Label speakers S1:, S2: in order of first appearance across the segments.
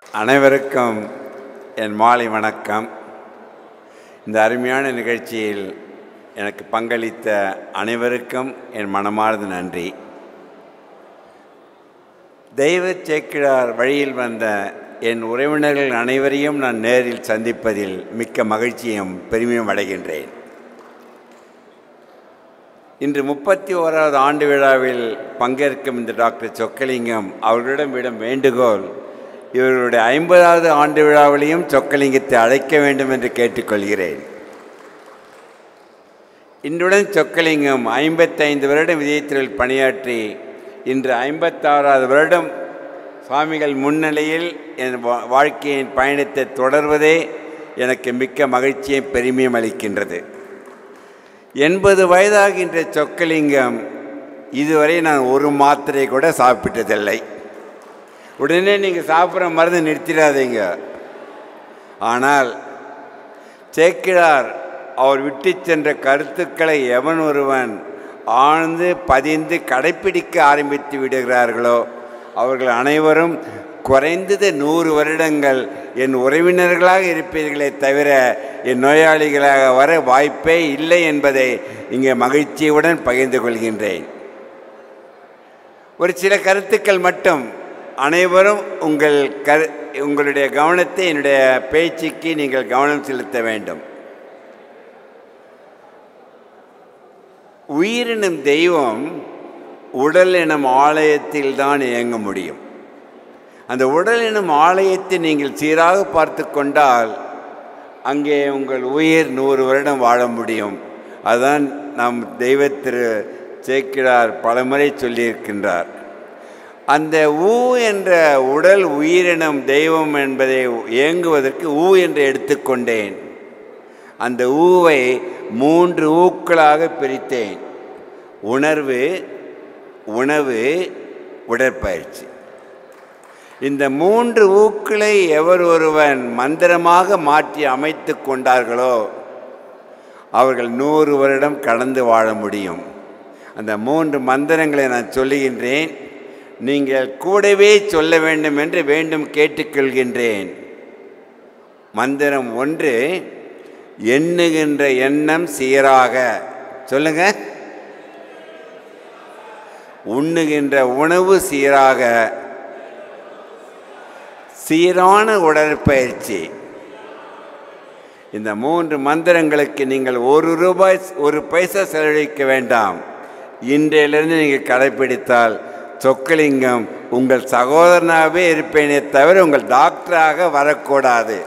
S1: அனைவருக்கும் என் மாலை வணக்கம் இந்த அருமையான நிகழ்ச்சியில் எனக்கு பங்களித்த அனைவருக்கும் என் மனமார்ந்த நன்றி தெய்வ சேக்கிழார் வழியில் வந்த என் உறவினர்கள் அனைவரையும் நான் நேரில் சந்திப்பதில் மிக்க மகிழ்ச்சியும் பெருமையும் அடைகின்றேன் இன்று முப்பத்தி ஓராவது ஆண்டு விழாவில் பங்கேற்கும் இந்த டாக்டர் சொக்கலிங்கம் அவர்களிடம் விடும் வேண்டுகோள் இவர்களுடைய ஐம்பதாவது ஆண்டு விழாவிலையும் சொக்கலிங்கத்தை அழைக்க வேண்டும் என்று கேட்டுக்கொள்கிறேன் இன்றுடன் சொக்கலிங்கம் ஐம்பத்தைந்து வருடம் விஜயத்தில் பணியாற்றி இன்று ஐம்பத்தாறாவது வருடம் சுவாமிகள் முன்னிலையில் என் வா- வாழ்க்கையின் பயணத்தை தொடர்வதே எனக்கு மிக்க மகிழ்ச்சியும் பெருமையும் அளிக்கின்றது எண்பது வயதாகின்ற சொக்கலிங்கம் இதுவரை நான் ஒரு மாத்திரை கூட சாப்பிட்டதில்லை உடனே நீங்கள் சாப்பிட்ற மருந்து நிறுத்திடாதீங்க ஆனால் சேக்கிழார் அவர் விட்டு சென்ற கருத்துக்களை எவன் ஒருவன் ஆழ்ந்து பதிந்து கடைப்பிடிக்க ஆரம்பித்து விடுகிறார்களோ அவர்கள் அனைவரும் குறைந்தது நூறு வருடங்கள் என் உறவினர்களாக இருப்பீர்களே தவிர என் நோயாளிகளாக வர வாய்ப்பே இல்லை என்பதை இங்கே மகிழ்ச்சியுடன் பகிர்ந்து கொள்கின்றேன் ஒரு சில கருத்துக்கள் மட்டும் அனைவரும் உங்கள் கரு உங்களுடைய கவனத்தை என்னுடைய பேச்சுக்கு நீங்கள் கவனம் செலுத்த வேண்டும் உயிரினும் தெய்வம் உடல் எனும் ஆலயத்தில் தான் இயங்க முடியும் அந்த உடல் எனும் ஆலயத்தை நீங்கள் சீராக பார்த்து கொண்டால் அங்கே உங்கள் உயிர் நூறு வருடம் வாழ முடியும் அதுதான் நம் தெய்வத்திரு சேக்கிழார் பலமுறை சொல்லியிருக்கின்றார் அந்த ஊ என்ற உடல் உயிரினம் தெய்வம் என்பதை இயங்குவதற்கு ஊ என்று எடுத்துக்கொண்டேன் அந்த ஊவை மூன்று ஊக்களாக பிரித்தேன் உணர்வு உணவு உடற்பயிற்சி இந்த மூன்று ஊக்களை எவர் ஒருவன் மந்திரமாக மாற்றி அமைத்து கொண்டார்களோ அவர்கள் நூறு வருடம் கடந்து வாழ முடியும் அந்த மூன்று மந்திரங்களை நான் சொல்லுகின்றேன் நீங்கள் கூடவே சொல்ல வேண்டும் என்று வேண்டும் கேட்டுக்கொள்கின்றேன் மந்திரம் ஒன்று எண்ணுகின்ற எண்ணம் சீராக சொல்லுங்க உண்ணுகின்ற உணவு சீராக சீரான உடற்பயிற்சி இந்த மூன்று மந்திரங்களுக்கு நீங்கள் ஒரு ரூபாய் ஒரு பைசா செலவழிக்க வேண்டாம் இன்றையிலிருந்து நீங்கள் கடைப்பிடித்தால் சொக்கலிங்கம் உங்கள் சகோதரனாகவே இருப்பேனே தவிர உங்கள் டாக்டராக வரக்கூடாது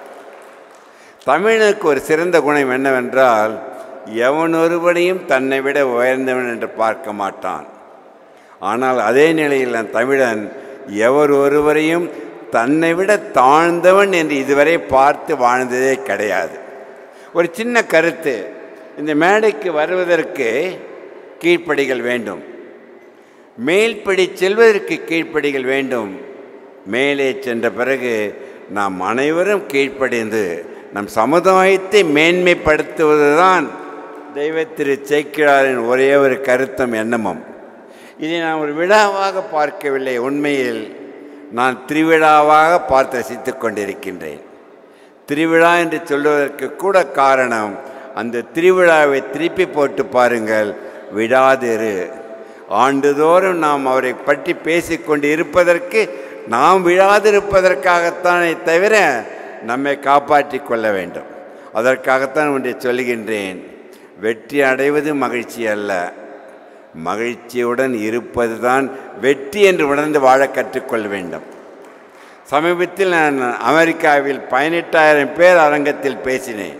S1: தமிழனுக்கு ஒரு சிறந்த குணம் என்னவென்றால் எவன் ஒருவனையும் தன்னை விட உயர்ந்தவன் என்று பார்க்க மாட்டான் ஆனால் அதே நிலையில் நான் தமிழன் எவர் ஒருவரையும் தன்னை விட தாழ்ந்தவன் என்று இதுவரை பார்த்து வாழ்ந்ததே கிடையாது ஒரு சின்ன கருத்து இந்த மேடைக்கு வருவதற்கு கீழ்ப்படிகள் வேண்டும் மேல்படி செல்வதற்கு கீழ்ப்படிகள் வேண்டும் மேலே சென்ற பிறகு நாம் அனைவரும் கீழ்ப்படிந்து நம் சமுதாயத்தை மேன்மைப்படுத்துவதுதான் தெய்வத்திரு சேக்கிழாரின் ஒரே ஒரு கருத்தும் எண்ணமும் இதை நான் ஒரு விழாவாக பார்க்கவில்லை உண்மையில் நான் திருவிழாவாக பார்த்து ரசித்துக் கொண்டிருக்கின்றேன் திருவிழா என்று சொல்வதற்கு கூட காரணம் அந்த திருவிழாவை திருப்பி போட்டு பாருங்கள் விடாதிரு ஆண்டுதோறும் நாம் அவரை பற்றி பேசிக்கொண்டு இருப்பதற்கு நாம் விழாதிருப்பதற்காகத்தானே தவிர நம்மை காப்பாற்றிக் கொள்ள வேண்டும் அதற்காகத்தான் ஒன்றை சொல்லுகின்றேன் வெற்றி அடைவது மகிழ்ச்சி அல்ல மகிழ்ச்சியுடன் இருப்பது தான் வெற்றி என்று உணர்ந்து வாழ கற்றுக்கொள்ள வேண்டும் சமீபத்தில் நான் அமெரிக்காவில் பதினெட்டாயிரம் பேர் அரங்கத்தில் பேசினேன்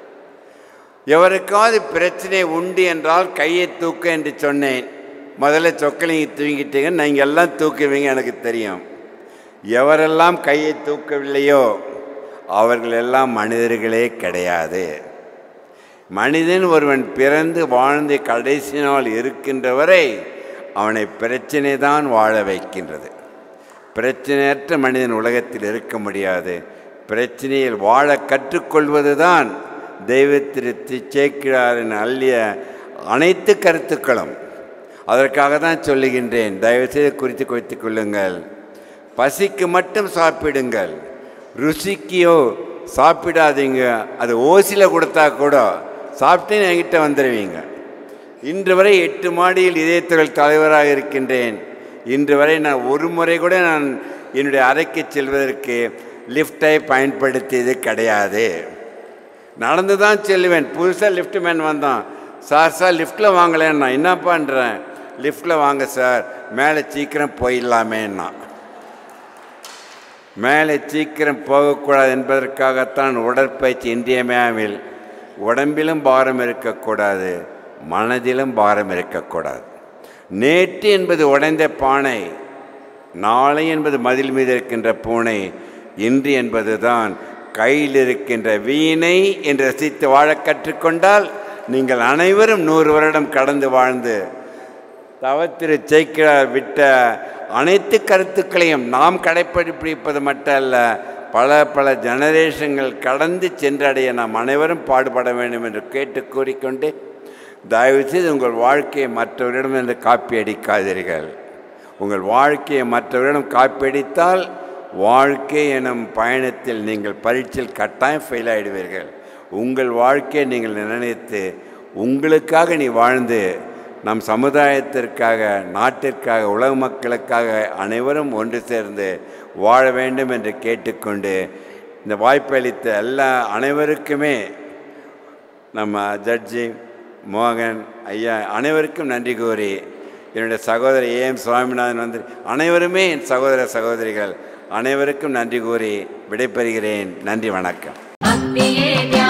S1: எவருக்காவது பிரச்சனை உண்டு என்றால் கையை தூக்க என்று சொன்னேன் முதல்ல சொக்கலிங்க தூங்கிட்டீங்க நீங்கள் எல்லாம் தூக்குவீங்க எனக்கு தெரியும் எவரெல்லாம் கையை தூக்கவில்லையோ அவர்கள் எல்லாம் மனிதர்களே கிடையாது மனிதன் ஒருவன் பிறந்து வாழ்ந்து கடைசி நாள் இருக்கின்ற வரை அவனை பிரச்சனை தான் வாழ வைக்கின்றது பிரச்சனையற்ற மனிதன் உலகத்தில் இருக்க முடியாது பிரச்சனையில் வாழ கற்றுக்கொள்வது தான் தெய்வத்திரு சேக்கிழாரின் அள்ளிய அனைத்து கருத்துக்களும் அதற்காக தான் சொல்லுகின்றேன் தயவுசெய்து குறித்து வைத்துக் கொள்ளுங்கள் பசிக்கு மட்டும் சாப்பிடுங்கள் ருசிக்கியோ சாப்பிடாதீங்க அது ஓசியில் கொடுத்தா கூட சாப்பிட்டு என்கிட்ட வந்துடுவீங்க இன்று வரை எட்டு மாடியில் இதயத்துறையில் தலைவராக இருக்கின்றேன் இன்று வரை நான் ஒரு முறை கூட நான் என்னுடைய அறைக்கு செல்வதற்கு லிஃப்டை பயன்படுத்தியது கிடையாது நடந்து தான் செல்லுவேன் புதுசாக லிஃப்ட் மேன் வந்தான் சார் சார் லிஃப்ட்டில் வாங்கலேன்னா என்ன பண்ணுறேன் லிஃப்ட்டில் வாங்க சார் மேலே சீக்கிரம் போயிடலாமேன்னா மேலே சீக்கிரம் போகக்கூடாது என்பதற்காகத்தான் உடற்பயிற்சி இன்றியமையாமல் உடம்பிலும் பாரம் இருக்கக்கூடாது மனதிலும் பாரம் இருக்கக்கூடாது நேற்று என்பது உடைந்த பானை நாளை என்பது மதில் மீது இருக்கின்ற பூனை இன்று என்பது தான் கையில் இருக்கின்ற வீணை என்று ரசித்து வாழ கற்றுக்கொண்டால் நீங்கள் அனைவரும் நூறு வருடம் கடந்து வாழ்ந்து தவத்திரு சேக்கிழார் விட்ட அனைத்து கருத்துக்களையும் நாம் கடைப்பிடிப்பது மட்டுமல்ல பல பல ஜெனரேஷன்கள் கடந்து சென்றடைய நாம் அனைவரும் பாடுபட வேண்டும் என்று கேட்டு கூறிக்கொண்டு தயவுசெய்து உங்கள் வாழ்க்கையை மற்றவரிடம் என்று காப்பி அடிக்காதீர்கள் உங்கள் வாழ்க்கையை மற்றவரிடம் காப்பி அடித்தால் வாழ்க்கை எனும் பயணத்தில் நீங்கள் பரீட்சையில் கட்டாயம் ஃபெயில் ஆகிடுவீர்கள் உங்கள் வாழ்க்கையை நீங்கள் நினைத்து உங்களுக்காக நீ வாழ்ந்து நம் சமுதாயத்திற்காக நாட்டிற்காக உலக மக்களுக்காக அனைவரும் ஒன்று சேர்ந்து வாழ வேண்டும் என்று கேட்டுக்கொண்டு இந்த வாய்ப்பளித்த எல்லா அனைவருக்குமே நம்ம ஜட்ஜி மோகன் ஐயா அனைவருக்கும் நன்றி கூறி என்னுடைய சகோதரி ஏஎம் சுவாமிநாதன் வந்து அனைவருமே என் சகோதர சகோதரிகள் அனைவருக்கும் நன்றி கூறி விடைபெறுகிறேன் நன்றி வணக்கம்
S2: பக்தியே தியானம்